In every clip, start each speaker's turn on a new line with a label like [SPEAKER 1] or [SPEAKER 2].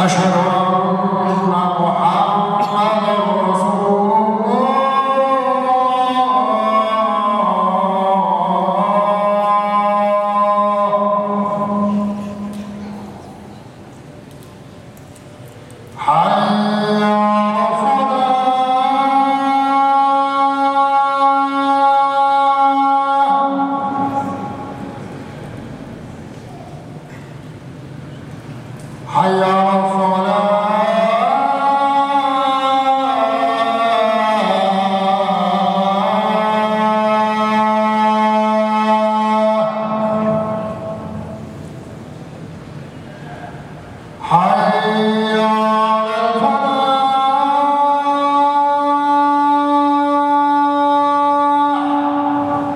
[SPEAKER 1] أشهد أن محمدا رسول الله حي على الصلاة حي على الصلاة حي على الفلاح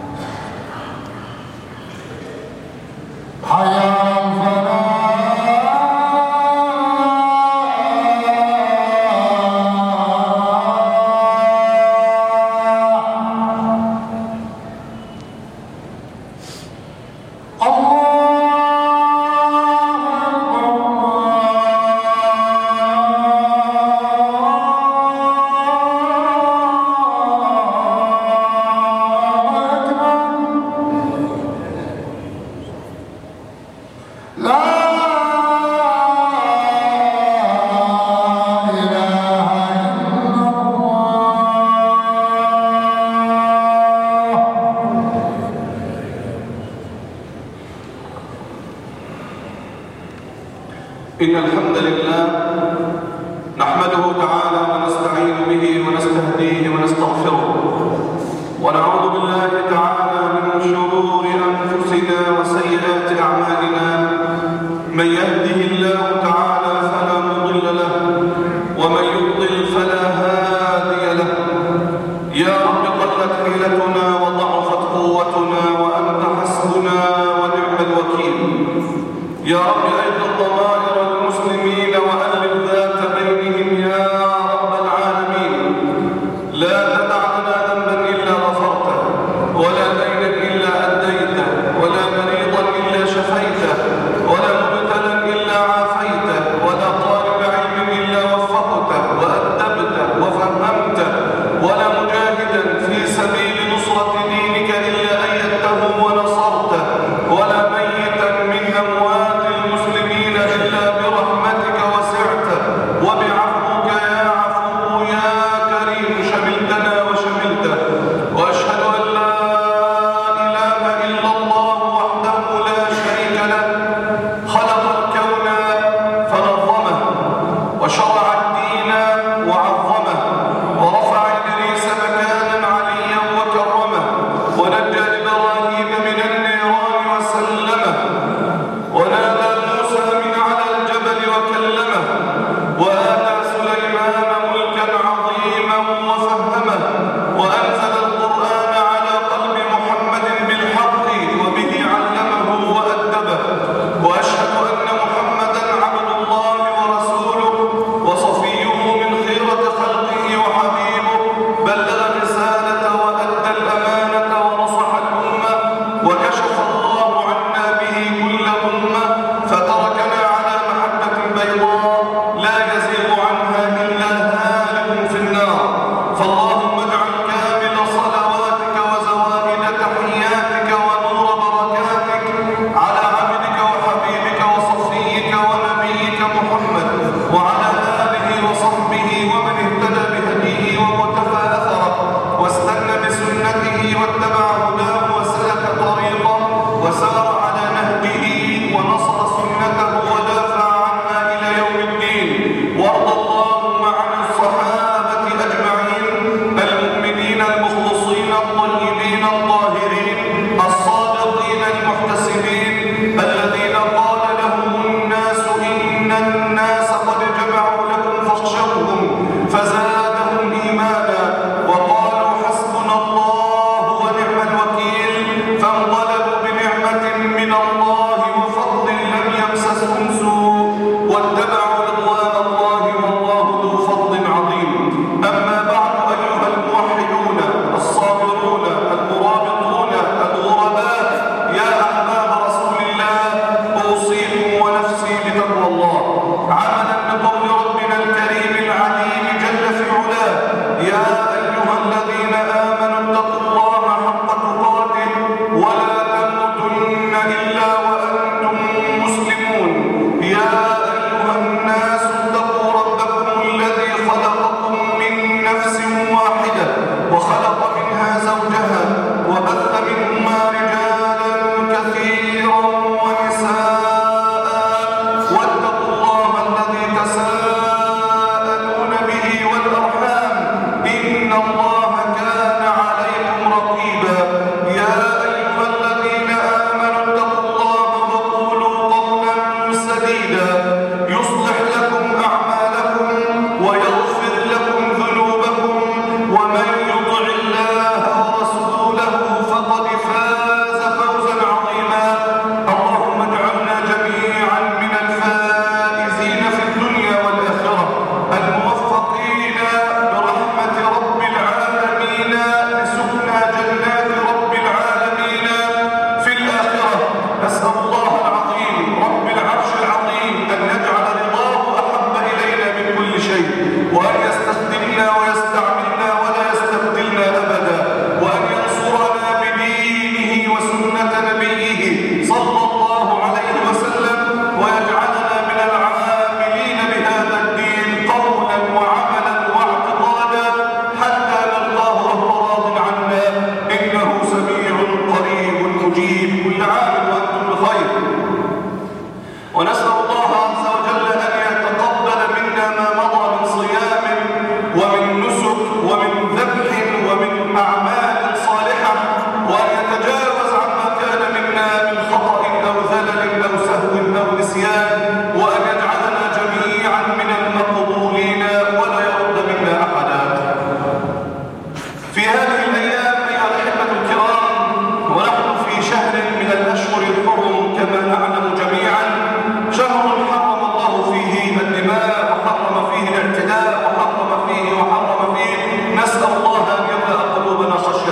[SPEAKER 1] حي على الفلاح لا إله إلا الله
[SPEAKER 2] إن الحمد لله نحمده تعالى ونستعين به ونستهديه ونستغفره ونعوذ بالله تعالى من شرور أنفسنا وسيئات أعمالنا من يهده الله تعالى فلا مضل له ومن يضلل فلا هادي له يا رب قلت حيلتنا وضعفت قوتنا وأنت حسبنا ونعم الوكيل يا رب أيد الضمائر المسلمين وألف ذات بينهم يا رب العالمين لا تدع لنا ذنبا إلا غفرته ولا دينا إلا أديته ولا مريضا إلا شفيته ولا مبتلا إلا عافيته ولا طالب علم إلا وفقته وأدبته وفهمته ولا مجاهدا في سبيل نصرة دينك إلا أيدته ونصرته ولا ميتا من أموات المسلمين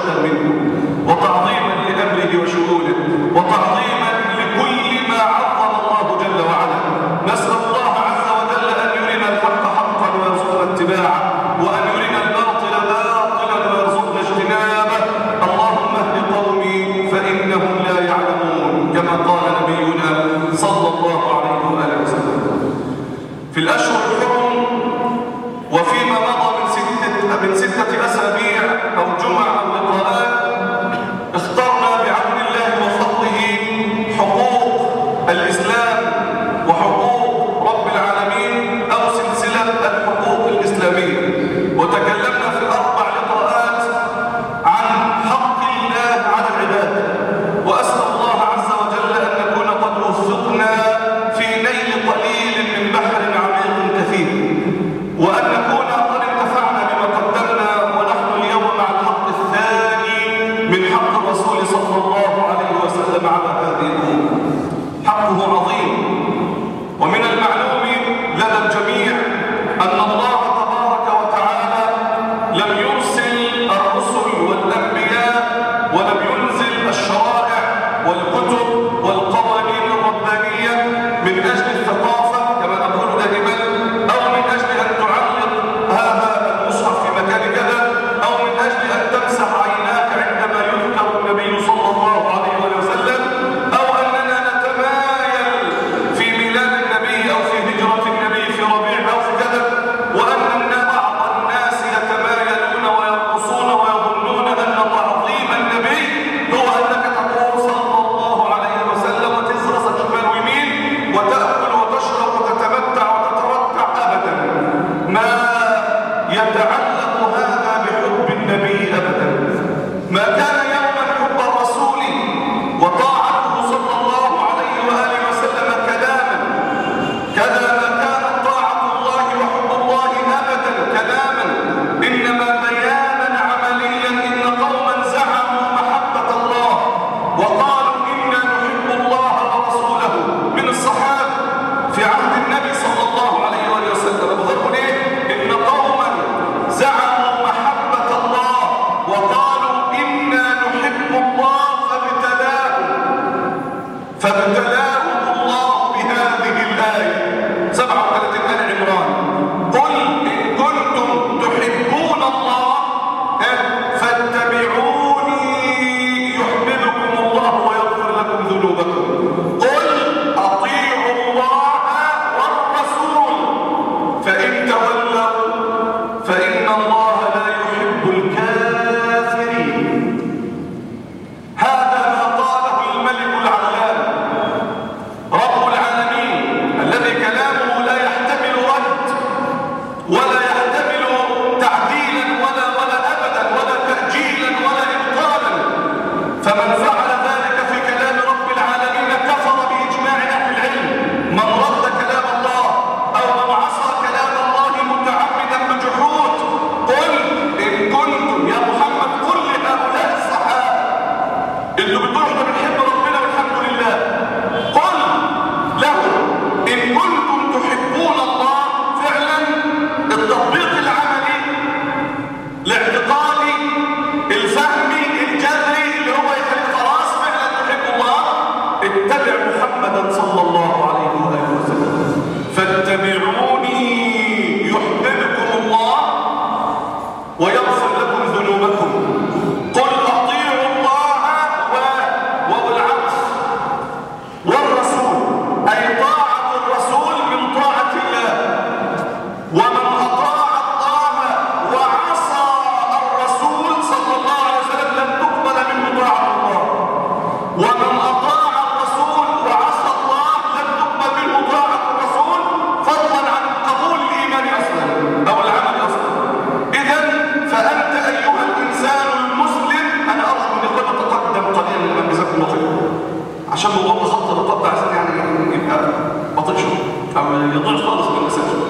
[SPEAKER 2] وخشية منه وتعظيما لأمره وشؤونه وتعظيما لكل ما عظم الله جل وعلا نسأل الله عز وجل أن يرنا الحق حقا ويرزقنا اتباعه وأن يرنا الباطل باطلا ويرزقنا اجتنابه اللهم اهد قومي فإنهم لا يعلمون كما قال نبينا صلى الله عليه وآله وسلم في الأشهر الحرم وفيما مضى من ستة, من ستة أسابيع أو جمع أو لقاءات اخترنا بعون الله وفضله حقوق الإسلام وحقوق رب العالمين أو سلسلة الحقوق الإسلامية وتكلمنا في أربع لقاءات عن حق الله على العباد وأسأل الله عز وجل أن نكون قد وفقنا في نيل قليل من بحر عميق كثير وأن نكون قد انتفعنا بما قدمنا ونحن اليوم مع الحق الثاني من حق الرسول صلى الله عليه وسلم على هذه الأمة حقه عظيم ومن المعلوم لدى الجميع أن الله تبارك وتعالى لم يرسل الرسل والأنبياء ولم ينزل الشرائع والكتب والقوانين الربانية من أجل الثقافة كما نقول دائما أو من أجل أن تعلق هذا المصحف في مكان كذا أو من أجل أن تمسح عيناك عندما يذكر النبي صلى الله عليه وسلم أو أننا نتمايل في ميلاد النبي أو في هجرة النبي في ربيع أو في كذا وأن بعض الناس يتمايلون ويرقصون ويظنون أن تعظيم النبي هو أنك تقول صلى الله عليه وسلم وتزرس شمال ويمين وتأكل وتشرب وتتمتع وتتركع أبدا ما يتعلق هذا بحب النبي أبدا ما كان يوما حب الرسول وطاعته صلى الله عليه وآله وسلم كلاما كذا ما كانت طاعة الله وحب الله أبدا كلاما إنما بيانا عمليا إن قوما زعموا محبة الله وقالوا إنا نحب الله ورسوله من الصحابة في عهد النبي صلى الله عليه وآله وسلم بضرب إيه؟ إن قوما زعموا محبة الله وقالوا إنا نحب الله فابتلاهم فابتلاهم الله بهذه الآية 37 آل عمران قل إن كنتم تحبون الله إيه؟ فاتبعوني يحببكم الله ويغفر لكم ذنوبكم قل أطيعوا الله والرسول فإن تولوا فإن الله لا يحب الكافرين هذا ما قاله الملك العلام رب العالمين الذي كلامه لا يحتمل رد ولا يحتمل تعديلا ولا ولا ابدا ولا تاجيلا ولا ابطالا فمن فعل ذلك في كلام رب العالمين كفر باجماع اهل العلم من رد كلام الله او من عصى كلام الله متعمدا بجحود قل ان كنتم يا محمد قل لهؤلاء الصحابه انتوا بتقولوا احنا بنحب ربنا والحمد لله قل له ان كنتم تحبون الله فعلا التطبيق العملي الاعتقادي الفهمي الجذري اللي هو يخليك خلاص فعلا تحب الله اتبع محمدا صلى الله عليه واله وسلم فاتبعوني يحببكم الله ويغفر لكم ذنوبكم قل اطيعوا الله و والعطف والرسول اي طاعه الرسول من طاعه الله ومن اطاع الله وعصى الرسول صلى الله عليه وسلم لم تقبل منه طاعه الله ومن اطاع الرسول وعصى الله لم تقبل منه طاعه الرسول فضلا عن قبول الايمان اصلا او العمل اصلا اذا فانت ايها الانسان المسلم انا ارجو ان يكون تقدم قليلا لمن جزاكم الله خير عشان موضوع خط الرقاب ده عشان يعني يبقى بطيء شويه او يضيع خالص من المساجد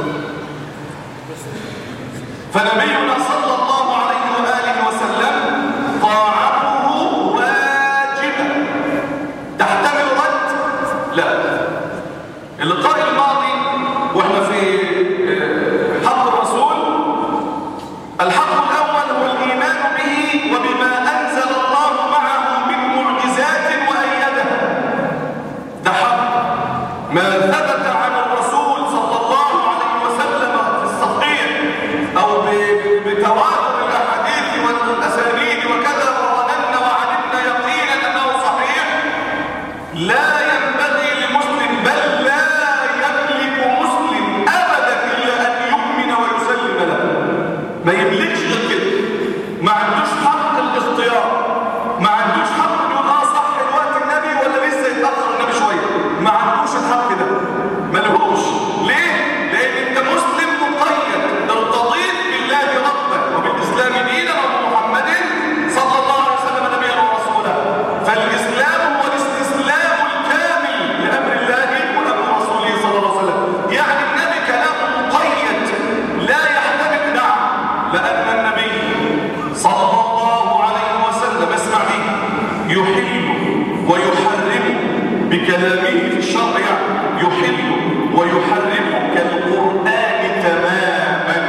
[SPEAKER 2] فنبينا صلى الله عليه واله وسلم طاعته واجبه تحتمل رد لا اللقاء الماضي واحنا في آه، حق الرسول الحق الاول هو الايمان به وبما انزل يحل ويحرم بكلامه في الشرع يعني يحل ويحرم كالقرآن تماما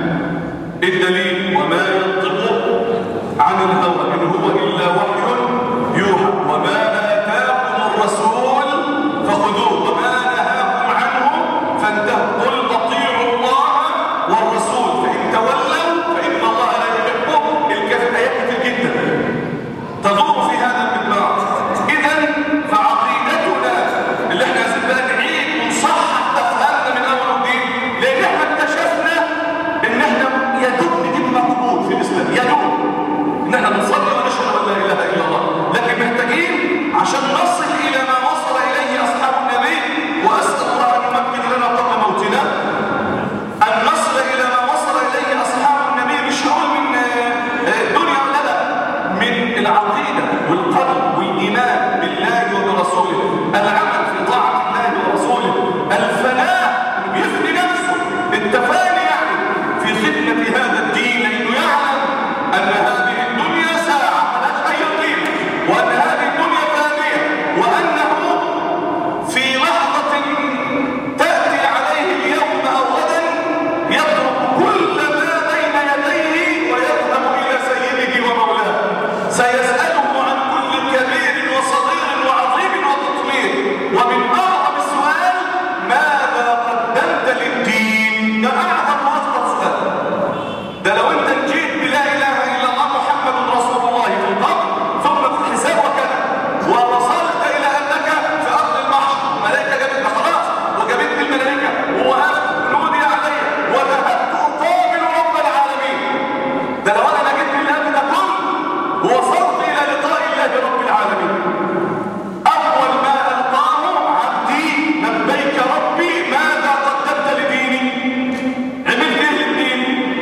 [SPEAKER 2] الدليل وما ينطق عن الهوى إن هو إلا وحي يوحى وما آتاكم الرسول فخذوه وما نهاكم عنه فانتهوا قل أطيعوا الله والرسول فإن تولوا فإن الله لا يحب الكافر آيات كتير جدا تدور في هذا المدمار إذا فعقيدتنا اللي احنا عايزين بقى نعيد ونصحح أفهامنا من أول وجديد لأن احنا اكتشفنا إن احنا يدوب نجيب مقبول في الإسلام يدوب إن احنا بنصلي ونشهد أن لا إله إلا الله لكن محتاجين عشان نصل إلى ما وصل إليه أصحاب النبي وأسأل الله أن يمكن لنا قبل موتنا أن نصل إلى ما وصل إليه أصحاب النبي مش هقول من آه، آه، الدنيا ولا لا من العقيدة والقلب والإيمان بالله وبرسوله العمل في طاعة الله ورسوله الفناء بيفني نفسه التفاني يعني في خدمة هذا الدين لأنه يعلم أن هذه الدنيا ساعة ملهاش أي قيمة وأن هذه الدنيا فانية وأنه في لحظة تأتي عليه اليوم أو غدا يترك كل ما بين يديه ويذهب إلى سيده ومولاه سيسأله عن كل كبير وصغير وعظيم وتطوير ومن أعظم السؤال ماذا قدمت للدين ده أعظم وأخطر سؤال ده لو انت جيت بلا اله الا الله محمد رسول الله في القبر ثم في الحساب وكذا ووصلت الى انك في ارض المحشر الملائكه جابتنا خلاص وجابتني الملائكه ووقفت نودي علي وذهبت اقابل رب العالمين ده لو انا جيت بالله ده كله ووصلت الى لقاء الله رب العالمين اول ما القاه عبدي لبيك ربي ماذا قدمت لديني عملت ايه للدين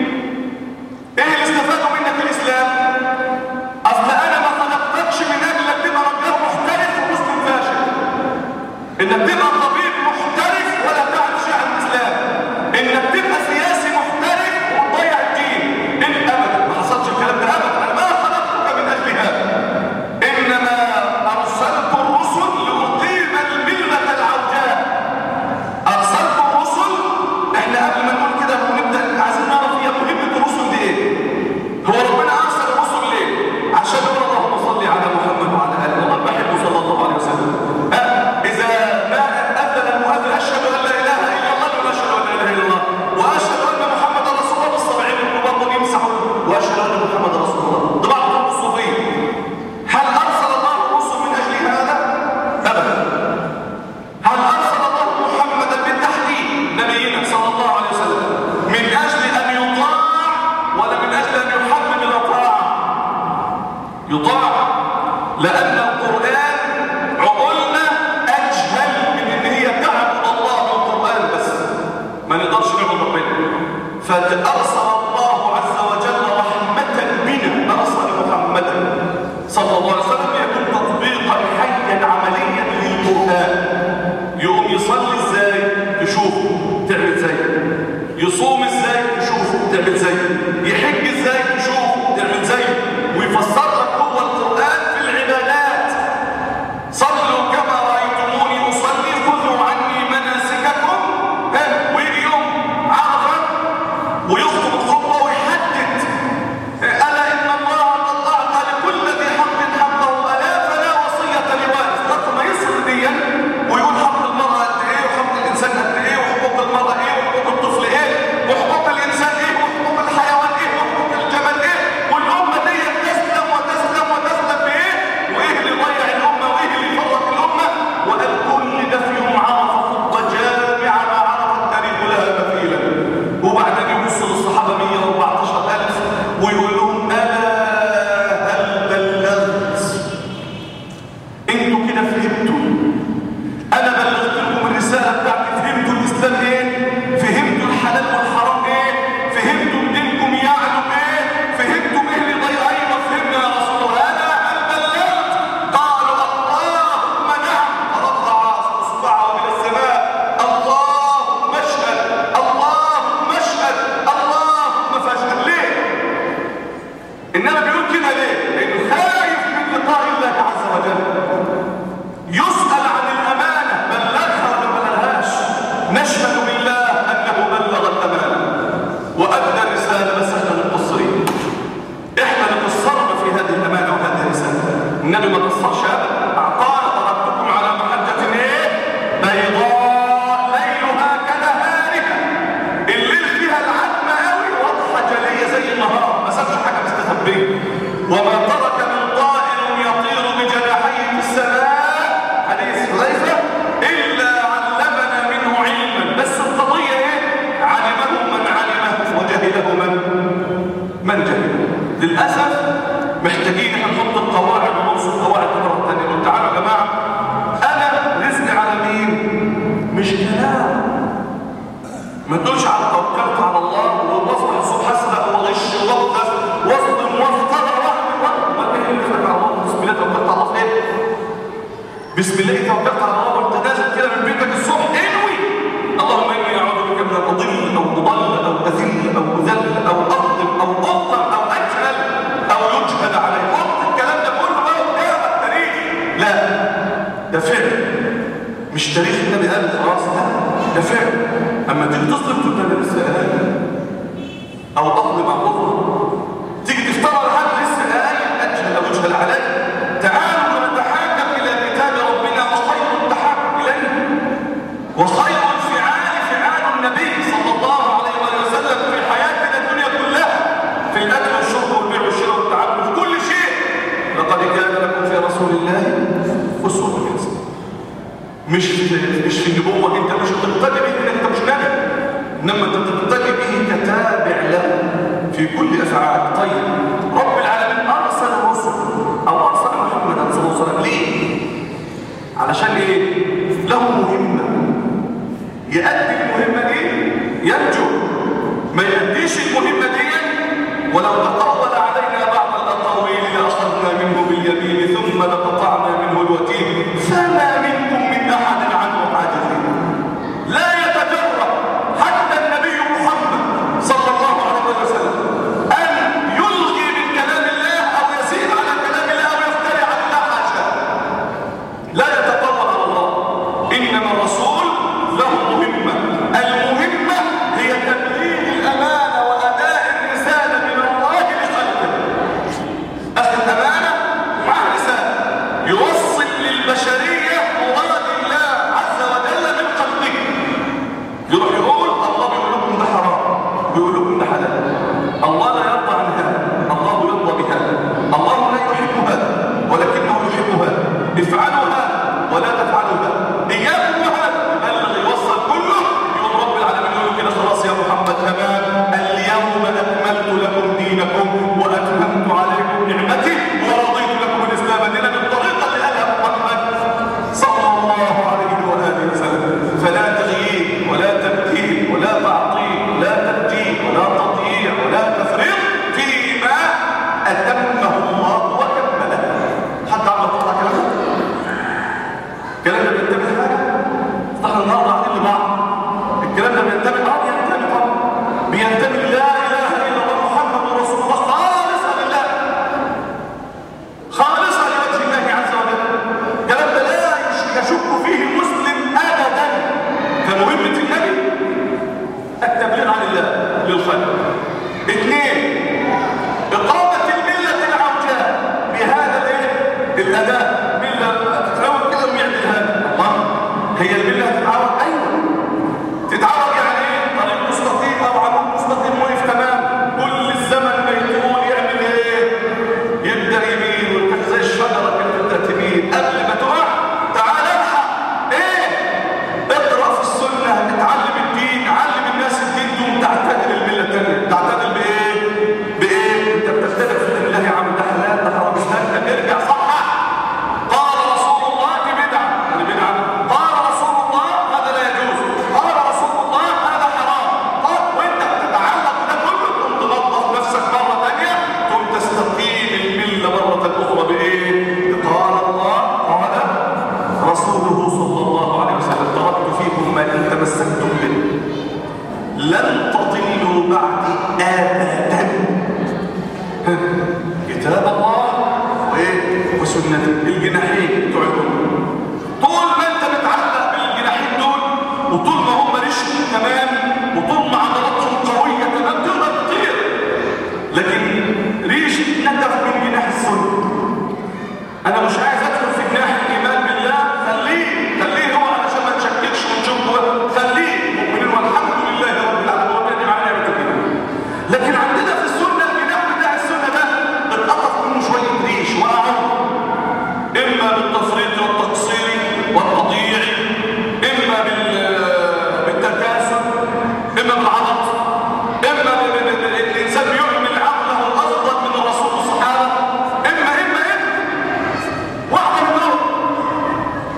[SPEAKER 2] ايه اللي استفادوا منك الاسلام اصل انا ما خلقتكش من اجلك تبقى رجال محترف ومسلم فاشل انك تبقى طبيب محترف ولا تعرف شيء عن الاسلام انك تبقى سياسي محترف وتضيع الدين ان ابدا ما حصلش الكلام ده ابدا انا ما خلقتك من اجل هذا انما ارسلت الرسل لاقيم المله العوجاء ارسلت الرسل احنا قبل ما نقول كده ونبدا عايزين نعرف هي مهمه الرسل دي ايه هو ربنا ارسل الرسل ليه عشان يقول اللهم صل على محمد وعلى اله والله بحبه صلى الله عليه وسلم ها اذا ما اذن المؤذن اشهد ان لا اله الا الله ولا اشهد ان لا اله الا الله واشهد ان محمدا رسول الله السبعين المبرر يمسحوا واشهد ان محمدا رسول الله ده بعض الطرق الصوفيه هل ارسل الله الرسل من اجل هذا ابدا هل أرسل الله محمدا بالتحديد نبينا صلى الله عليه وسلم من أجل أن يطاع ولا من أجل أن يحمل إلى طاعة يطاع لأن القرآن عقولنا أجهل من إن هي تعبد الله بالقرآن بس ما نقدرش نعبد ربنا فأرسل الله عز وجل رحمة بنا أرسل محمدا صلى الله عليه وسلم يكون تطبيقا حيا عمليا للقرآن يقوم يصلي ازاي تشوف تعمل زي يصوم ازاي تشوف تعمل زي يحج ازاي تشوف تعمل زي ويفسر لك هو القرآن في العبادات صلوا كما رأيتموني أصلي خذوا عني مناسككم ها ويجي يوم عرفة ويخطب الخطبة ويحدد ألا إن الله قد أعطى لكل ذي حق حقه النبي ما قصرش ابدا قال تركتكم على محجه ايه بيضاء ليلها كنهارها الليل فيها العتمه قوي واضحه جليه زي النهار ما سابش حاجه مستخبيه وما ترك من طائر يطير بجناحيه في السماء حديث حذيفه الا علمنا منه علما بس القضيه ايه علمه من علمه وجهله من من جهله للاسف محتاجين احنا نحط القواعد ونوصل القواعد مره ثانيه نقول تعالوا يا جماعه انا رزقي على مين مش كلام ما تقولش على توكلت على الله وبصبح الصبح اسرق وغش واغفر واظلم وافترى واعمل ما ايه اللي فرق على الله بسم الله توكلت على الله ايه بسم الله توكلت على الله وانت نازل كده من بيتك الصبح انوي اللهم اني اعوذ بك من ان اضل او اضل او اذل او اذل او اظلم او اظلم او اجهل او يجهل علي حط الكلام ده كله بقى قدامك تاريخ لا ده فعل مش تاريخ النبي قال خلاص لا ده فعل اما تيجي تظلم تقول ده أنا لسه قايل او اظلم او اظلم تيجي تفترى لحد لسه قايل اجهل او يجهل علي تعالوا نتحاكم الى كتاب ربنا وخير التحاكم اليه وخير الفعال فعال النبي صلى الله عليه وآله وسلم في حياتنا الدنيا كلها في الاكل والشرب والبيع والشراء والتعامل في كل شيء لقد كان لكم في رسول الله اسوه حسنه مش مش في النبوه انت مش تقتدي به انك انت مش نبي انما انت تقتدي به كتابع له في كل افعالك طيب رب العالمين ارسل الرسل او ارسل محمدا صلى الله عليه وسلم ليه علشان ايه له مهمه يؤدي المهمه دي ينجو ما يؤديش المهمه دي ولو تقول علينا بعض الاقاويل لاخذنا منه باليمين ثم لقطعنا منه الوتين فما منكم من احد عنه حاجزين لا يتجرأ حتى النبي محمد صلى الله عليه وسلم ان يلغي من كلام الله او يزيد على كلام الله او يفتري على الله حاشا لا يتطلع على الله انما الرسول له مهمه المهمه هي تبليغ الامانه واداء الرساله من الله لخلقه اخذ امانه مع رساله يوصل للبشريه مراد الله عز وجل من خلقه يروح يقول الله بيقول لكم ده حرام بيقول لكم ده حلال الله لا يرضى عن هذا الله يرضى بهذا الله لا يحب هذا ولكنه يحب هذا افعلوا هذا ولا تفعلوا هذا اياكم وهذا بلغ يوصل كله يقول رب العالمين يقول كده خلاص يا محمد تمام اليوم اكملت لكم دينكم واتممت عليكم نعمتي ورضيت لكم الاسلام دينا بالطريقه اللي قالها محمد صلى الله عليه واله وسلم فلا تغيير ولا تبديل ولا تعطيل ولا تبديل ولا تضييع ولا تفريط فيما اتمه الله وكمله حتى عم تطلع كلام الكلام ده بينتبه حاجه احنا النهارده قاعدين لبعض الكلام ده بينتبه اه بينتبه طبعا بينتبه لا اله الا الله محمد رسول الله خالصا لله خالصا لوجه الله عز وجل الكلام ده لا يشك فيه المسلم ابدا كمهمه النبي التبليغ عن الله للخلق اثنين اقامه المله العوجاء بهذا الايه الاداء مله تتناول كده ويعمل هذا الله هي المله تتعود ايوه تتعود يعني ايه طريق مستقيم او عمود مستقيم وقف تمام كل الزمن ما يطول يعمل ايه يبدا يمين ويبقى زي الشجره كده تبدا تميل قبل ما تقع تعال الحق ايه اقرا في السنه اتعلم الدين علم الناس الدين تقوم تعتدل المله الثانيه تعتدل بايه بايه انت بتختلف في دين الله يا عم ده حلال ده حرام استنى ارجع صحح قال رسول الله دي بدعه دي بدعه قال رسول الله هذا لا يجوز قال رسول الله هذا حرام قال وانت بتتعلق ده كله تقوم تنظف نفسك مره ثانيه تقوم تستقيم المله مره اخرى بايه قال الله قال رسوله صلى الله عليه وسلم تركت فيكم ما ان تمسكتم به لن تضلوا بعدي ابدا كتاب الله وايه وسنته الجناحين بتوعكم طول ما انت متعلق بالجناحين دول وطول ما هم ريشهم تمام وطول ما عضلاتهم قويه تمام تقدر تطير لكن ريش نتف من جناح السنه انا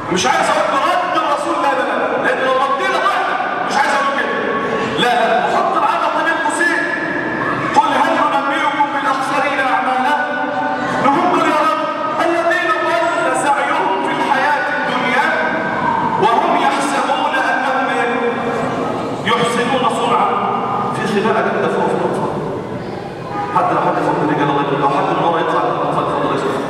[SPEAKER 2] مش عايز اقول برد الرسول لا لا لا لان لو ردينا ضعنا مش عايز اقول كده لا لا وحط العمل ده بين قوسين قل هل ننبئكم بالاخسرين اعمالا هم يا رب الذين ضل سعيهم في الحياه الدنيا وهم يحسبون انهم يحسنون صنعا في خلاء كده فوق في الاطفال حتى لو حد فوق الرجال الله يقول لو حد من ورا يطلع الاطفال فضل يسمع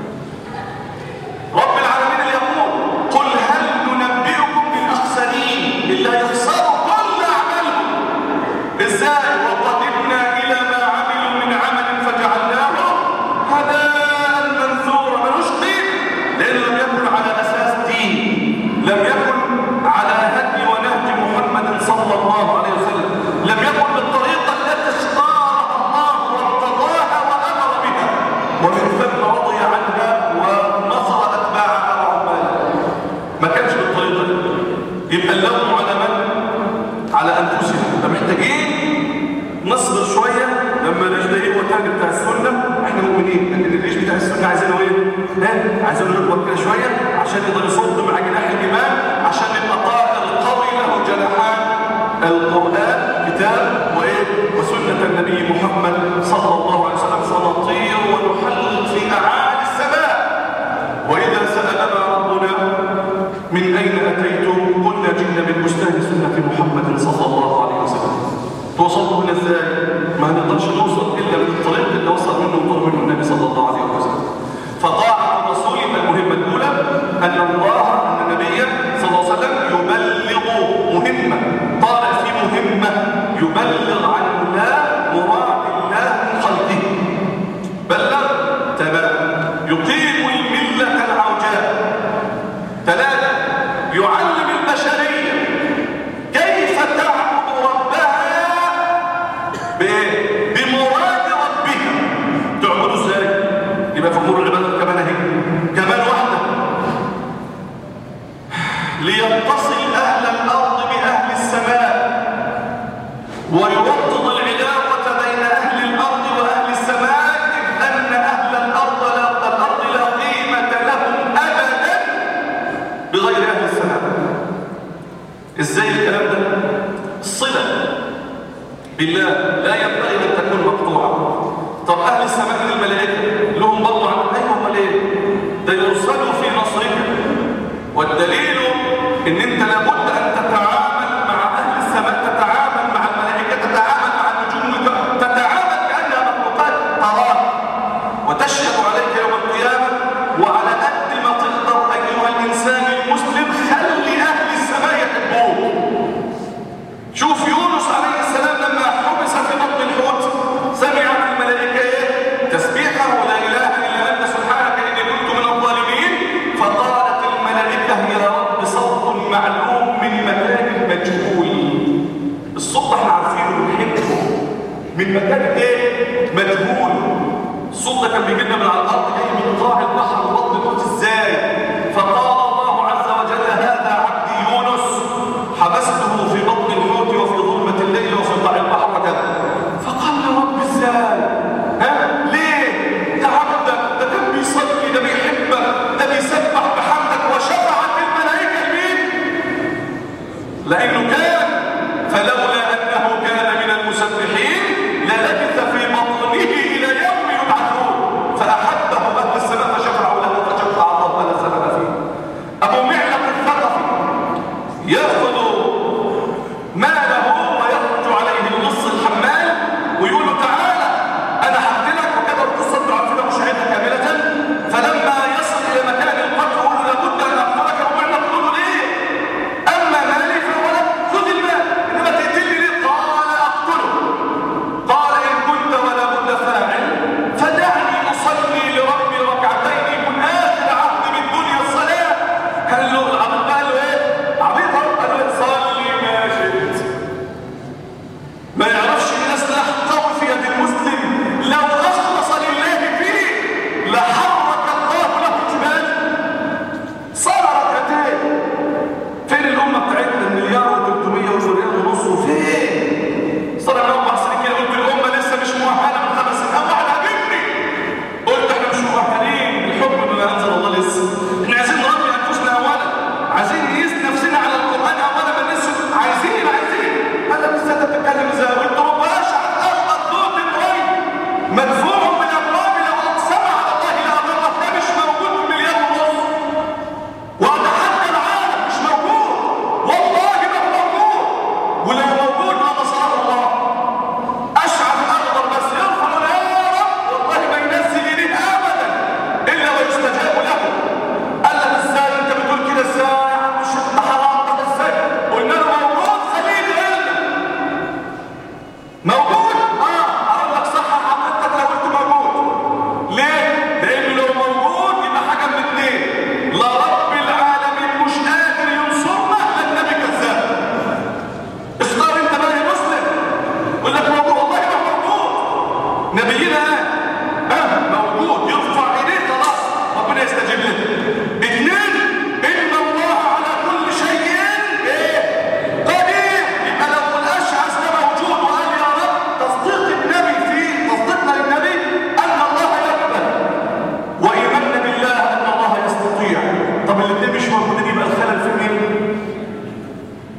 [SPEAKER 2] رب العالمين اللي يقول قل هل ننبئكم بالاخسرين اللي يخسروا كل اعمالهم ازاي وقدمنا الى ما عملوا من عمل فجعلناه هباء منثورا ملوش قيمه لانه لم يكن على اساس دين لم يكن على هدي ونهج محمد صلى الله عليه وسلم لم يكن بالطريقه التي اختارها الله وارتضاها وامر بها ومن ثم رضي عنها ونصر اتباعها وعمالها ما كانش بالطريقه دي يبقى اللوم على من على انفسنا فمحتاجين نصبر شويه لما الريش ده يقوى تاني بتاع السنه احنا مؤمنين لكن الريش بتاع السنه عايزينه ايه؟ ها؟ عايزينه يكبر كده شويه عشان يقدر يصد مع جناح الايمان عشان يبقى طائر قوي له جناحان القران كتاب وايه؟ وسنه النبي محمد صلى الله عليه وسلم فنطير ونحلق في اعالي السماء واذا سالنا ربنا من اين اتيتم قلنا جئنا من بستان سنه محمد صلى الله عليه وسلم توصلوا هنا ازاي ما هنقدرش نوصل الا من الطريق اللي وصل منه وطلب منه النبي صلى الله عليه وسلم فطاعه الرسول المهمه الاولى ان الله ان النبي صلى الله عليه وسلم يبلغ مهمه طالع في مهمه يبلغ عن الله مراد الله من خلقه بلغ تمام يقيم المله العوجاء ثلاثه يعلم البشريه كيف تعبد ربها بايه بمراد ربها تعبدوا ازاي يبقى في امور العباده كمان اهي كمان واحده ليتصل اهل الارض باهل السماء ويوطد العلاقه بين اهل الارض واهل السماء اذ ان اهل الارض لا الارض لا قيمه لهم ابدا بغير اهل السماء ازاي الكلام ده الصله بالله لا ينبغي ان تكون مقطوعه طب اهل السماء من الملائكه لهم برضه عن ايوه امال ايه ده يرسلوا في نصرك والدليل ان انت لابد ان تتعامل مع اهل السماء تتعامل مع الملائكه تتعامل مع النجوم تتعامل كانها مخلوقات تراك وتشهد عليك يوم القيامه وعلى قد ما تقدر ايها الانسان المسلم خلي اهل السماء يحبوك شوف يونس عليه السلام لما حبس في بطن الحوت سمعت الملائكه ايه تسبيحه لا اله الا انت سبحانك اني كنت من الظالمين فقالت الملائكه يا رب صوت معلوم من مكان مجهول الصوت ده احنا عارفينه بنحبه من مكان ايه مجهول الصوت ده كان بيجي لنا من على الارض جاي من قاع البحر وبطن الحوت ازاي فقال الله عز وجل هذا عبدي يونس حبسته في بطن الحوت وفي ظلمة الليل وفي قاع البحر وكذا فقال له رب ازاي ها ليه ده عبدك ده كان بيصلي ده بيحبك ده بيسبح بحمدك وشفعت الملائكة لمين لانه كان فلولا انه كان من المسبحين للبث في بطنه الى يوم يبعثون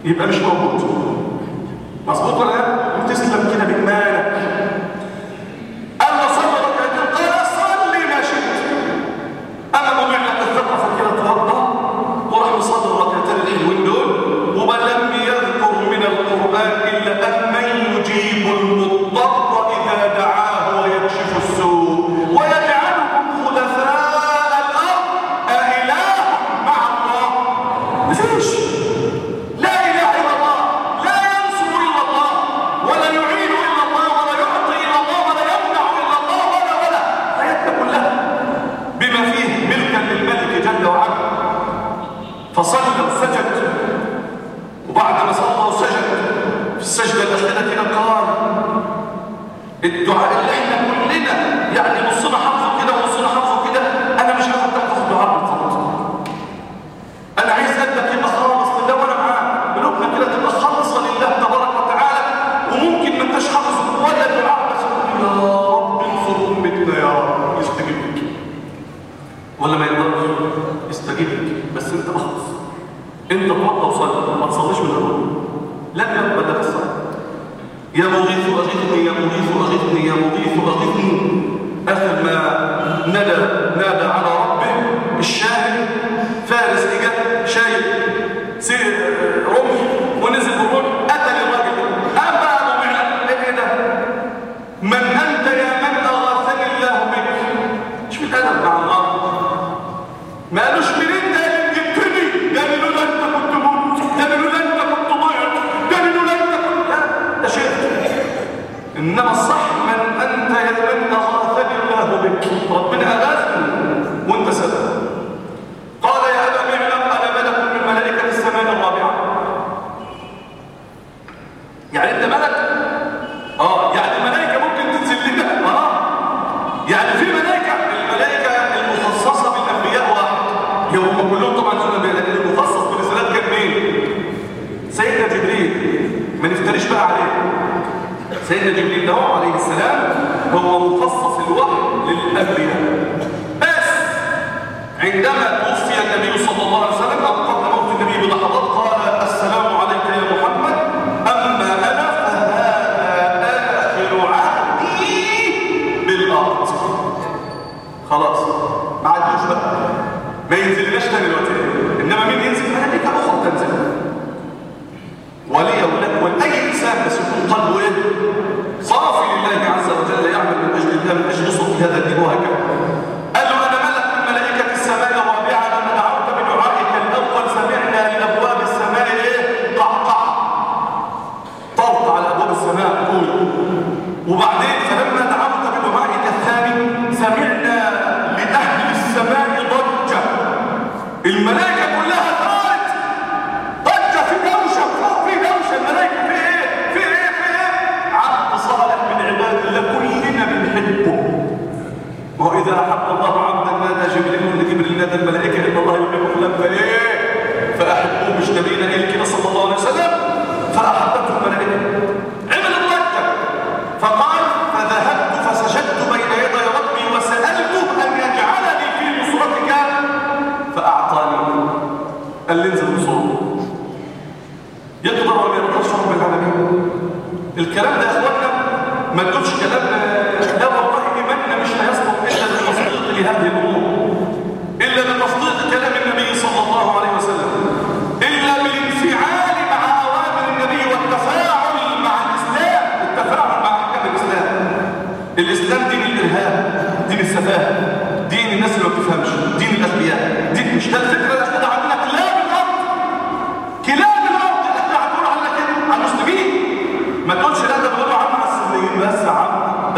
[SPEAKER 2] يبقى مش موجود مظبوط ولا لا وتسلم كده بايمانك قال له صلي ركعتين قال صلي ما شئت انا مضيع لك الثقه فكده توضا وراح يصلي الركعتين الحلوين دول وما لم يذكر من القران الا ان من يجيب المضطر اذا دعاه ويكشف السوء ويجعلكم خلفاء الارض أإله مع الله مفيش لا اله الا الله لا ينصر الا الله ولا يعين الا الله ولا يعطي الا الله ولا يمنع الا الله ولا ولا حياتنا كلها بما فيه ملكا للملك جل وعلا فصلى وسجد وبعد ما صلى وسجد في السجدة الأخيرة كده قال الدعاء اللي احنا كلنا يعني نصنا حافظه كده ونصنا حافظه كده انا مش عايز تحفظ الدعاء بالظبط انا عايز قلبك يبقى خالص لله وانا معاه قلوبنا كده تبقى خالصه لله تبارك وتعالى وممكن ما انتش حافظ ولا دعاء بس تقول يا رب انصر امتنا يا رب يستجيب لك ولا ما يقدرش يستجيب لك بس انت اخلص انت توضى وصلي ما تصليش من الاول لن يقبل لك الصلاه يا مغيث اغثني يا مغيث اغثني يا مغيث اغثني اخر ما نادى نادى على ربه الشاهد فارس اجا شايل سير رمح ونزل بالرمح قتل الراجل قام بقى ابو معلم ايه ده من انت يا من اغاثني الله بك مش في الادب مع الله ما قالوش منين ده اللي جبتني ده اللي لولا انت كنت موت ده اللي لولا انت كنت ضعت ده اللي لولا انت كنت لا ده شرك انما الصح من انت يا من اغاثني الله بك ربنا اغاثني وانت سبب قال يا ابا معلم انا ملك من ملائكه السماء الرابعه يعني انت ملك اه يعني الملائكه ممكن تنزل لنا اه يعني في ملائكه الملائكه المخصصه بالانبياء واحد هم كلهم طبعا دول انبياء لكن المخصص بالرسالات كان مين سيدنا جبريل ما نفتريش بقى عليه سيدنا جبريل ده عليه السلام هو مخصص الوحي للانبياء بس عندما توفي النبي صلى الله عليه وسلم او قبل موت النبي بلحظات قال السلام عليك يا محمد اما انا فهذا اخر عهدي بالارض خلاص ما عادوش بقى ما ينزلناش تاني دلوقتي انما مين ينزل ملائكه اخرى تنزل ولي ولك ولاي انسان بس يكون قلبه ايه صافي لله عز وجل يعمل من اجل الله من اجل صوت هذا الدين وهكذا قال له انا ملك من ملائكه السماء الرابعه لما دعوت بدعائك الاول سمعنا لابواب السماء ايه قعقع طرق على ابواب السماء قول وبعدين فلما دعوت بدعائك الثاني سمعنا لاهل السماء ضجه الملائكه كلها ثارت ضجه في دوشه فوق في دوشه الملائكه في ايه في ايه في ايه عبد صالح من عباد الله كلنا بنحبه واذا احب الله عبدا نادى جبريل ان جبريل نادى الملائكه ان الله يحب فلان فايه فاحبوه مش نبينا قال كده صلى الله عليه وسلم فاحبته الملائكه عمل الضجه فقال فذهبت فسجدت بين يدي ربي وسالته ان يجعلني في نصرتك فاعطاني قال لي انزل بصوره يقدر ولا ما يقدرش رب العالمين الكلام ده يا اخوانا ما تقولش كلام لا والله ايماننا مش هيصلح الا بالتصديق لهذه الامور الا بتصديق كلام النبي صلى الله عليه وسلم الا بالانفعال مع اوامر النبي والتفاعل مع الاسلام التفاعل مع احكام الاسلام الاسلام دين الارهاب دين السفاهه دين الناس اللي ما بتفهمش دين الاغبياء دين مش ده الفكره اللي احنا عندنا كلاب الارض كلاب الارض اللي احنا هنقول عنها كده على المسلمين ما تقولش لا ده بيقولوا عنها على السنيين بس يا عم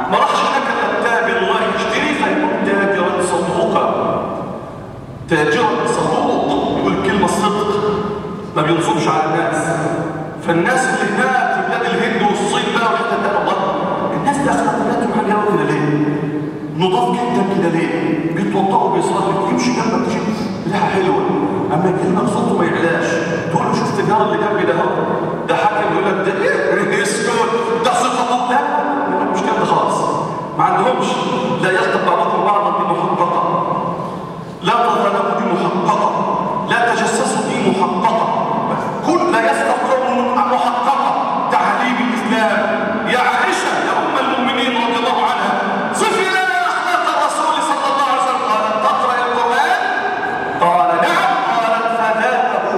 [SPEAKER 2] ما راحش هناك الا التاجر الله يشتري فيكون تاجرا صدوقا تاجرا صدوق يقول الكلمه الصدق ما بينصبش على الناس فالناس اللي هناك في بلاد الهند والصين بقى والحتت ده الله الناس دي اخلاقياتهم عاليه قوي كده ليه؟ نضاف جدا كده ليه؟ بيتوضعوا بيصلوا يمشي جنبك تشوف ريحه حلوه اما يكلمك صوته ما يعلاش تقول له شفت الجار اللي جنبي ده اهو ده حاكم يقول لك ده ايه اسكت ده صفه لا لا مش كده خالص ما عندهمش لا يخطب بعضكم بعضا دي محققه لا تظلموا دي محققه لا تجسسوا دي محققه كل لا يسبق قوم محققه تعليم الاسلام يا عائشه يا ام المؤمنين رضي الله عنها صفي لنا اخلاق الرسول صلى الله عليه وسلم قالت تقرا القران قال نعم قالت فذاك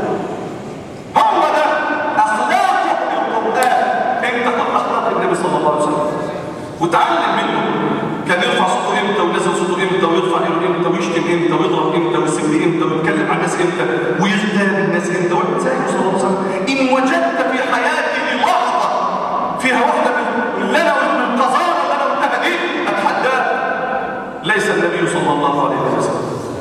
[SPEAKER 2] هو هو ده اخلاقه القران انت خد اخلاق النبي صلى الله عليه وسلم وتعلم منه كان يرفع صوته امتى وينزل صوته امتى ويرفع ايده امتى ويشتم امتى ويضرب امتى ويسب امتى ويتكلم عن الناس امتى ويغتاب الناس امتى ويعمل زي صلى الله عليه وسلم ان وجدت في حياتي لحظه فيها واحده من اللي انا من القذاره اللي انا قلتها دي اتحداك ليس النبي صلى الله عليه وسلم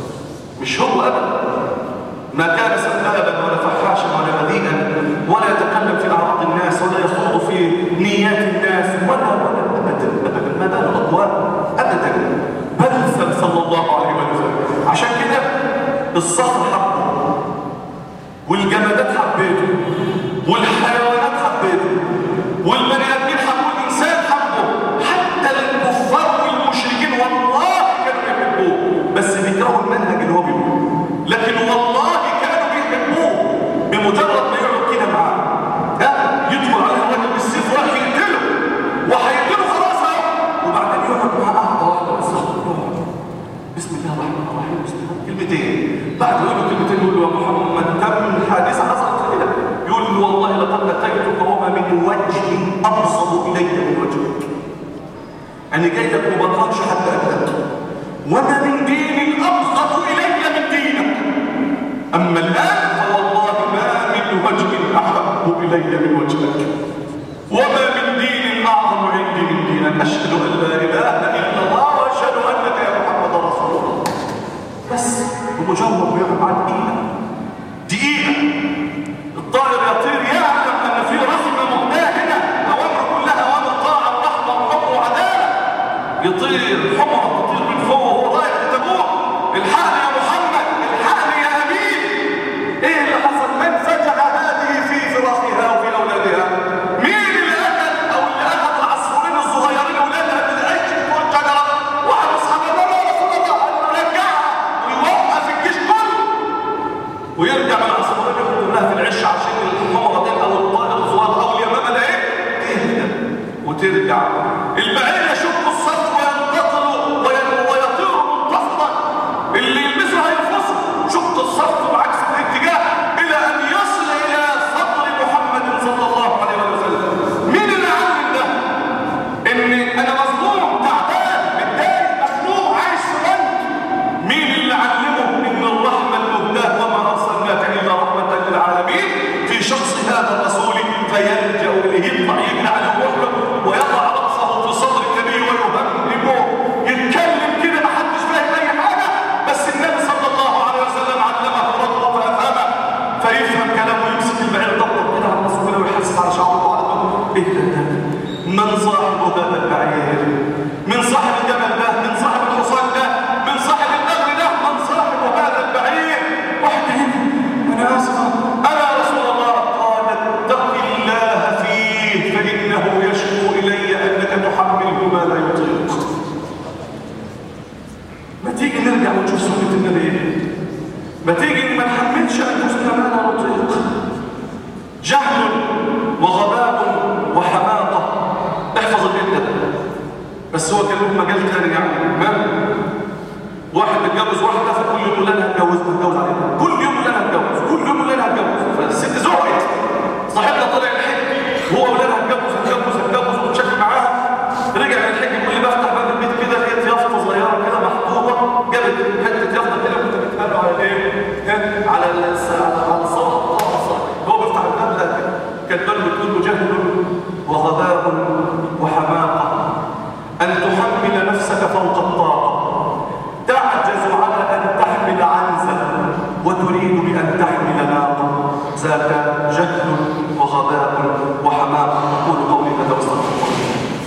[SPEAKER 2] مش هو ابدا ما كان سبابا ولا فحاشا ولا بذيئا ولا يتكلم في اعراض الناس ولا يخوض في نيات الناس ولا ولا ابدا ابدا ما بال الاقوال ابدا بل صلى الله عليه وسلم عشان كده الصخر حبه والجمادات حبيته والحيوانات حبيته والبني ادمين حبوا الانسان حبه حتى الكفار والمشركين والله كانوا بيحبوه بس بيكرهوا المنهج اللي هو بيقوله لكن والله كانوا بيحبوه بمجرد ما يقعد كده معاه ها يدخل عليه الراجل بالسيف راح يقتله وهيقتله خلاص اهو وبعدين يقعد معاه قعده واحده بس بسم الله الرحمن الرحيم بسم الله كلمتين بعد ما يقول له كلمتين يقول له يا محمد كم حادثه حصلت كده يقول له والله لقد اتيتك وما من وجه ابصر الي من وجهك انا جاي لك وما بكرهش حتى ابدك وما من دين ابغض الي من دينك اما الان فوالله ما من وجه احب الي من وجهك وما من دين اعظم عندي من دينك اشهد ان لا اله الا الله واشهد انك يا محمد رسول الله بس بمجرد ما يقعد معاه دقيقه دقيقه الطائر يطير يعلم ان في رحمه مهداه هنا اوامر كلها اوامر طاعه ورحمه وحب وعداله يطير حمره تطير من فوق وهو رايح لتبوك الحقني يا محمد الحقني يا امين ايه اللي حصل من فجع هذه في فراخها وفي اولادها مين اللي اكل او اللي اخذ العصفورين الصغيرين اولادها من العيش فوق الشجره واحد اصحاب النبي يا رسول الله قال له رجعها ويوقف الجيش كله ويرجع من العصفورين ياخد لها في العش عشان الحمره دي او الطائر الصغير او اليمامه ده ايه تهدى وترجع البعير يشق الصف وينتقل وين- ويطير منتصرا اللي يلمسه هينفصل شق الصف بعكس الاتجاه الى ان يصل الى صدر محمد صلى الله عليه وسلم مين اللي علم ده ان انا مظلوم تعبان متضايق مخنوق عايش في بنك مين اللي علمه ان الرحمه المهداه وما ارسلناك الا رحمه للعالمين في شخص هذا الرسول فيلجا اليه يطلع يجري على وحده ويضع راسه في صدر النبي ويهممه يتكلم كده ما حدش فاهم اي حاجه بس النبي صلى الله عليه وسلم علمه ربه فافهمه فيفهم كلامه يمسك البعير يدور كده على راسه كده ويحسس على شعره وعلى ايه ده ده من صاحب هذا البعير من صاحب الجمل ده من صاحب الحصان ده من صاحب النغل ده من صاحب هذا البعير واحد هنا انا اسف انا يا رسول الله قال اتق الله فيه فانه يشكو الي انك تحمله ما لا يطيق ما تيجي نرجع ونشوف سنه النبي إيه؟ ما تيجي ما نحملش انفسنا ما لا نطيق جهل وغباء وحماقة احفظ البيت ده بس هو كان له مجال تاني يعني ما واحد متجوز واحدة فكل يوم يقول لها هتجوز هتجوز عليها كل يوم يقول لها هتجوز كل يوم يقول لها هتجوز فالست زهقت صاحبنا طلع الحج وهو يقول لها هتجوز هتجوز هتجوز وتشكل معاها رجع من الحج يقول لي بفتح باب البيت كده لقيت يافطة صغيرة كده محطوطة جابت حتة يافطة كده كنت بتقالوا على ايه؟ ها؟ على الس- على الصوت هو بيفتح الباب لا كانت بل بتقول له جهل وغباء وحماقة ذاك جهل وغباء وحماق أقول قولي هذا واستغفر الله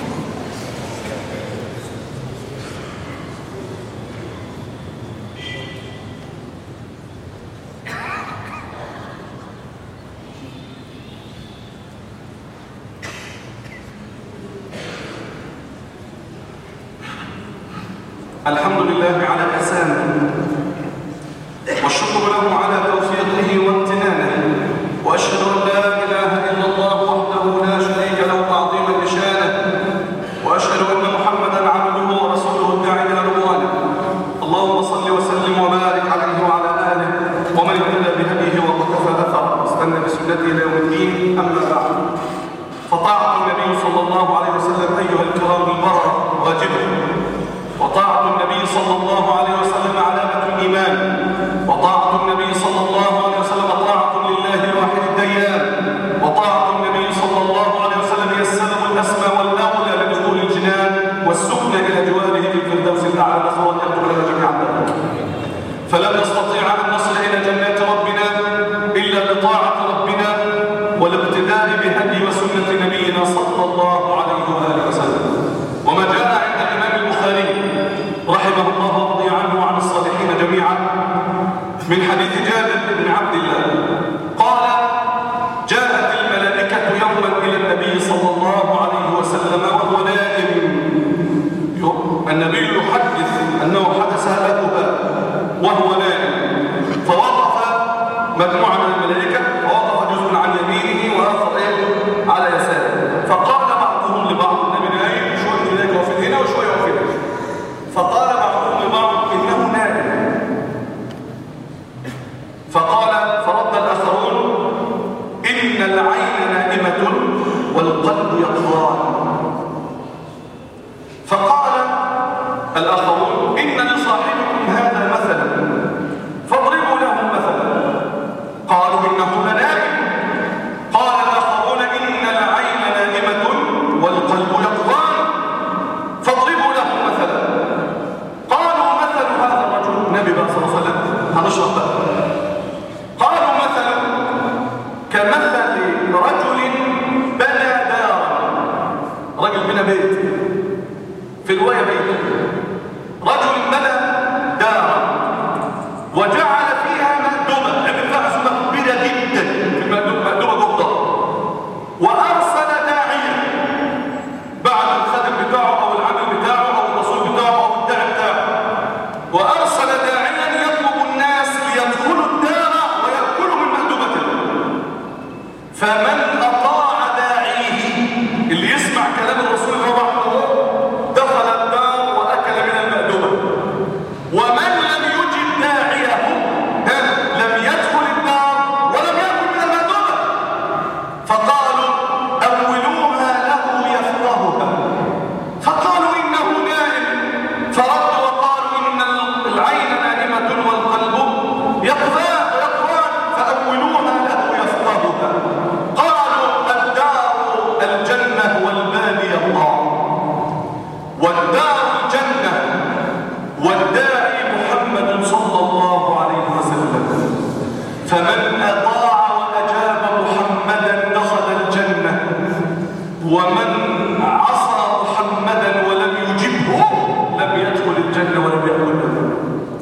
[SPEAKER 2] الحمد لله على إحسانه والشكر له على توفيقه وامتنانه وأشهد أن لا إله إلا الله وحده لا شريك له تعظيما لشانه وأشهد أن محمدا عبده ورسوله الداعي إلى رضوانه اللهم صل وسلم وبارك عليه وعلى آله ومن اهتدى بهديه وقتفى أثره واستنى بسنته إلى يوم الدين أما بعد فطاعة النبي صلى الله عليه وسلم أيها الكرام البررة واجبه وطاعة النبي صلى الله عليه وسلم علامة الإيمان وطاعة النبي صلى الله عليه وسلم طاعة لله الواحد الديان وطاعة النبي صلى الله عليه وسلم هي السبب الأسمى والأولى لدخول الجنان والسكن إلى جواره في الفردوس الأعلى نسأل الله أن يكتب لنا جميعا ذلك فلن نستطيع أن نصل إلى جنات ربنا إلا بطاعة ربنا والاقتداء بهدي وسنة نبينا صلى الله عليه وآله وسلم وما جاء عند الإمام البخاري رحمه الله ورضي عنه وعن الصالحين جميعا من حديث جابر بن عبد الله قال جاءت الملائكة يوما إلى النبي صلى الله عليه وسلم وهو نائم النبي يحدث أنه حدث هلاكها وهو نائم فوقف مجموعة من الملائكة ووقف جزء عن يمينه وآخر إيه على يساره فقال بعضهم لبعض النبي نايم شوية الملائكة واقفين هنا وشوية واقفين هنا فقال بعضهم لبعض إنه نائم فقال فرد الآخرون إن العين نائمة والقلب يقظان فقال الآخرون إن لصاحبكم هذا مثلا فاضربوا له مثلا قالوا إنه لنائم قال الآخرون إن العين نائمة والقلب يقظان فاضربوا له مثلا قالوا مثل هذا الرجل النبي بقى صلى الله عليه وسلم هنشرح بقى قالوا مثلا كمثل رجل بنى دارا رجل بنى بيت في الرواية بيت رجل بنى دارا وجعل فيها مأدبة عمل فيها اسمها كبيرة جدا في المأدبة مأدبة جدا وأرسل داعيا بعد الخادم بتاعه أو العمل بتاعه أو الرسول بتاعه أو الداعي بتاعه وأرسل داعيا يطلب الناس ليدخلوا الدار ويأكلوا من مأدبته فمن أطاع داعيه اللي يسمع كلام الرسول صلى الله عليه وسلم دخل الدار وأكل من المأدبة ومن لم يجد داعيه ها، لم يدخل الدار ولم يأكل من المأدبة فقالوا أولوها له يفقهها فقالوا إنه نائم فردوا وقالوا إن العين نائمة والقلب يقظان ويقظان فأولوها له يفقهها قالوا الدار الجنة والباني الله والدار الجنة والداعي محمد صلى الله عليه وسلم فمن أطاع وأجاب محمدا دخل الجنة ومن عصى محمدا ولم يجبه لم يدخل الجنة ولم يأكل منها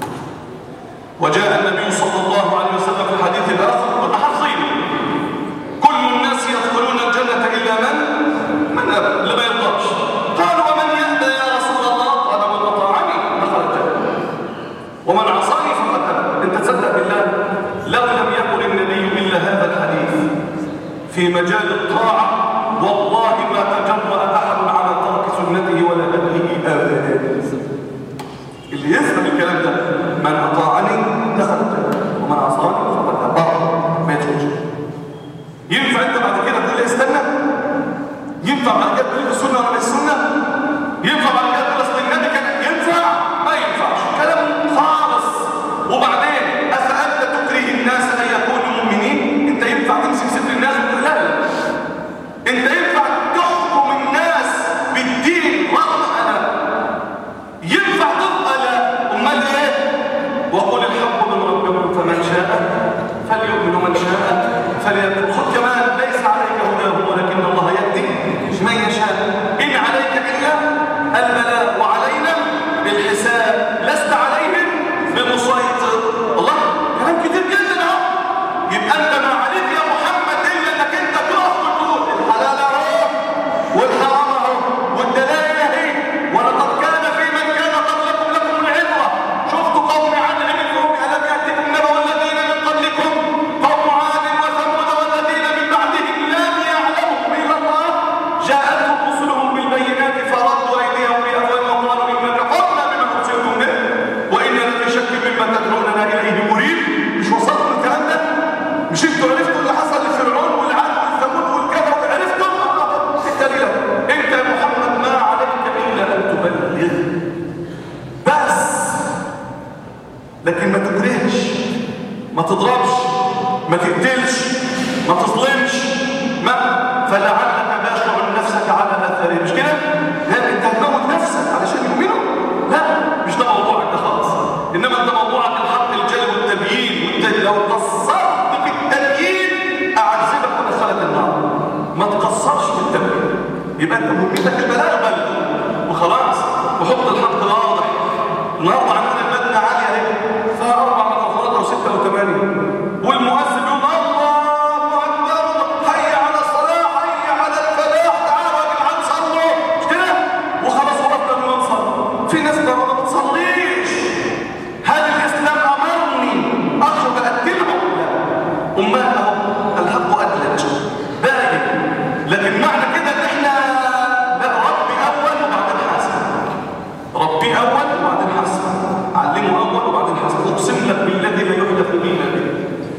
[SPEAKER 2] وجاء النبي صلى الله عليه وسلم في الحديث الآخر كنا حافظين كل الناس يدخلون الجنة إلا من من أبى اللي ما يرضاش قالوا ومن يأبى يا رسول الله قال من أطاعني دخل الجنة ومن عصاني فقد أبى أنت تصدق بالله لو لم يقل النبي إلا هذا الحديث في مجال الطاعة والله ما تجرأ أحد على ترك سنته ولا هديه أبدا اللي يفهم الكلام ده من أطاعني دخل الجنة ومن عصاني فقد أبى ما يدخلش ينفع أنت بعد كده تقول لي استنى ينفع بعد كده تقول لي السنة ولا مش السنة ينفع بعد كده تقول أصل النبي كان ينفع ما ينفعش كلام خالص وبعدين أفأنت تكره الناس أن يكونوا مؤمنين أنت ينفع تمسك ستر الناس وتقول لا لا أنت ينفع تحكم الناس بالدين رغم أنا ينفع تبقى لا أمال إيه وقل الحق من ربكم فمن شاء فليؤمن ومن شاء ما تقتلش ما تظلمش ما فلعلك باخع نفسك على اثاره مش كده لا انت هتموت نفسك علشان يؤمنوا لا مش ده موضوعك ده خالص انما انت موضوعك الحق الجلب والتبيين والت... لو قصرت في التبيين اعذبك ودخلك النار ما تقصرش في التبيين يبقى انت مهمتك البلاغ بلغ وخلاص وحط الحق واضح النهارده عندنا المبنى عاليه اهي فيها اربع مقفرات او سته او ثمانيه والمؤذن يقول الله اكبر حي على الصلاه حي على الفلاح تعالوا يا جدعان صلوا مش كده وخلاص وقفنا المنصر في ناس ما بتصليش هل الاسلام امرني اخرج اقتلهم لا امال اهو الحق ادلج باين لكن معنى كده ان احنا لا ربي اول وبعدين حاسب ربي اول وبعدين حاسب علمه اول وبعدين حاسب اقسم لك بالذي لا يحلف به نبي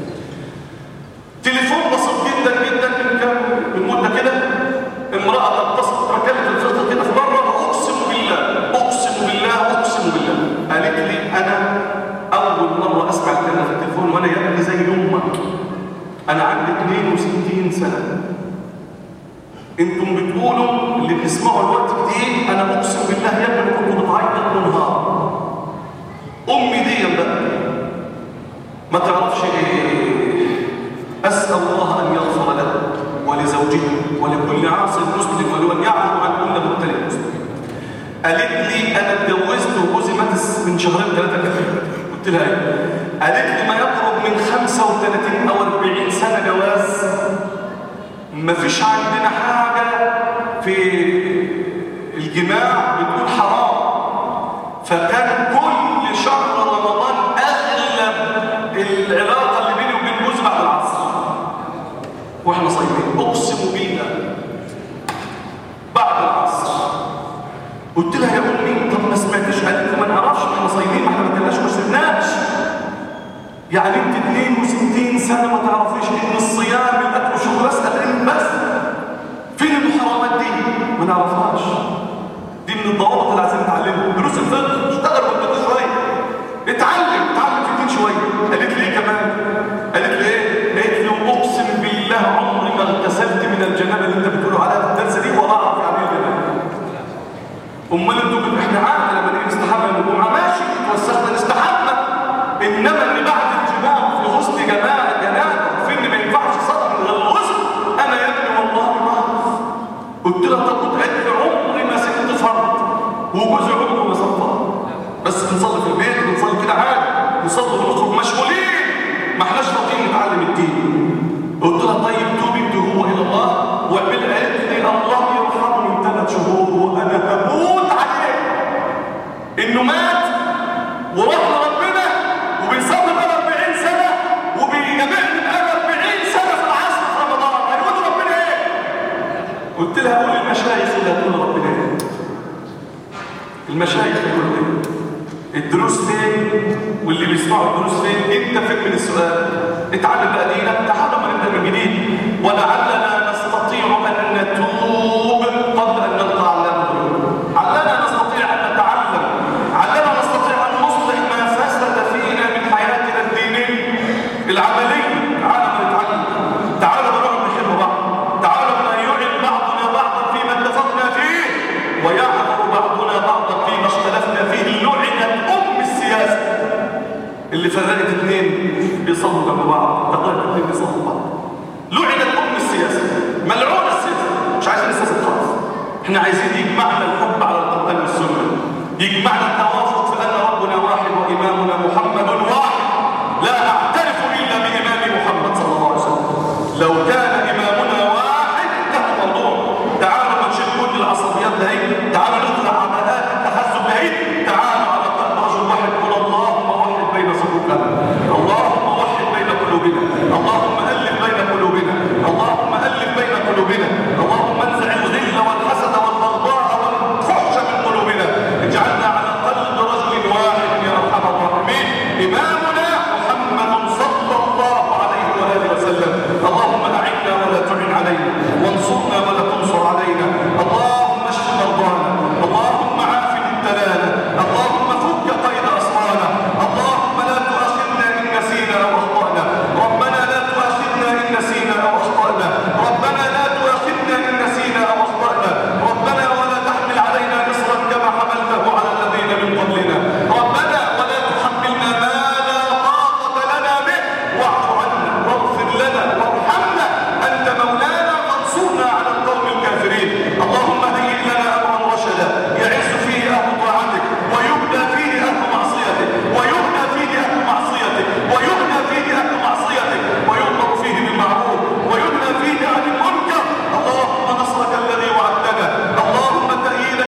[SPEAKER 2] تليفون بسيط جدا جدا من كام من مده كده امراه اتصلت ركبت الفلتر كده في بره اقسم بالله اقسم بالله اقسم بالله قالت لي انا اول مره اسمع الكلام في التليفون وانا يا ابني زي امك انا عندي 62 سنه انتم بتقولوا اللي بيسمعوا الوقت كتير انا اقسم بالله يا ابني كنت بتعيط نهار امي دي بقى ما تعرفش ايه اسال الله ان يغفر له ولزوجه ولكل عاصي مسلم ولمن يعفو عن كل مبتلى مسلم قالت لي انا اتجوزت وجوزي مات من شهرين ثلاثه كده قلت لها ايه قالت لي ما يقرب من 35 او 40 سنه جواز ما فيش عندنا حاجة في الجماع بتقول حرام فكان كل شهر رمضان أغلب العلاقة اللي بيني وبين جوزي بعد العصر واحنا صايمين أقسم بالله بعد العصر قلت لها يا أمي طب ما سمعتش قالت لي ما نعرفش احنا صايمين ما احنا ما كناش ما سبناش يعني انت 62 سنة ما تعرفيش ان الصيام الاكل والشرب بس قادرين بس فين المحرمات دي ما نعرفهاش دي من الضوابط اللي عايزين نتعلمها دروس الفقه اشتغل بالفقه شويه اتعلم اتعلم في الدين شويه قالت لي ايه كمان قالت لي ايه قالت لي اقسم بالله عمري ما اغتسلت من الجنابه اللي انت بتقولوا عليها في الدرس دي ولا اعرف يعني ايه جنابه امال انتوا بت- احنا عارف لما نيجي نستحمى من الجمعه ماشي اتوسخنا نستحمى انما اللي بعد الجماع في غسل جماعه جنابه في ان ما ينفعش صلاه من غير الغسل انا يا ابني والله ما اعرف قلت لها طب قلت لي عمري ما سكت فرض وجوزي عمره ما صلى فرض بس بنصلي في البيت بنصلي كده عادي نصلي ونخرج مشغولين ما احناش فاضيين نتعلم الدين قلت لها طيب توبي انت هو الى الله واعمل قالت لي الله يرحمه من ثلاث شهور وانا هموت عليه انه مات وراح لربنا وبيصلي بقى 40 سنه وبيجمعني بقى 40 سنه في العصر في رمضان هيقول ربنا ايه؟ قلت لها قول المشايخ اللي هتقول ربنا ايه؟ المشايخ يقولوا ايه؟ الدروس فين واللي بيسمعوا الدروس فين انت فين من السؤال اتعلم بقى دينك تعال ما نبدا من جديد ولعلنا نستطيع ان نتوب قبل ان نلقى علمنا علنا نستطيع ان نتعلم علنا نستطيع ان نصلح ما فسد فينا من حياتنا الدينيه العمليه تعال ما نتعلم تعال ما نقعد نحب بعض تعال ما يعن بعضنا بعضا فيما اتفقنا فيه ويعذر بعضنا بعضا فيما اختلفنا فيه لعنت ام السياسه اللي فرقت اثنين بيصلوا جنب بعض تقريبا اثنين بيصلوا بعض لعنت ام السياسه ملعونه السياسه مش عايزين السياسه خالص احنا عايزين يجمعنا الحب على القران والسنه يجمعنا التوافق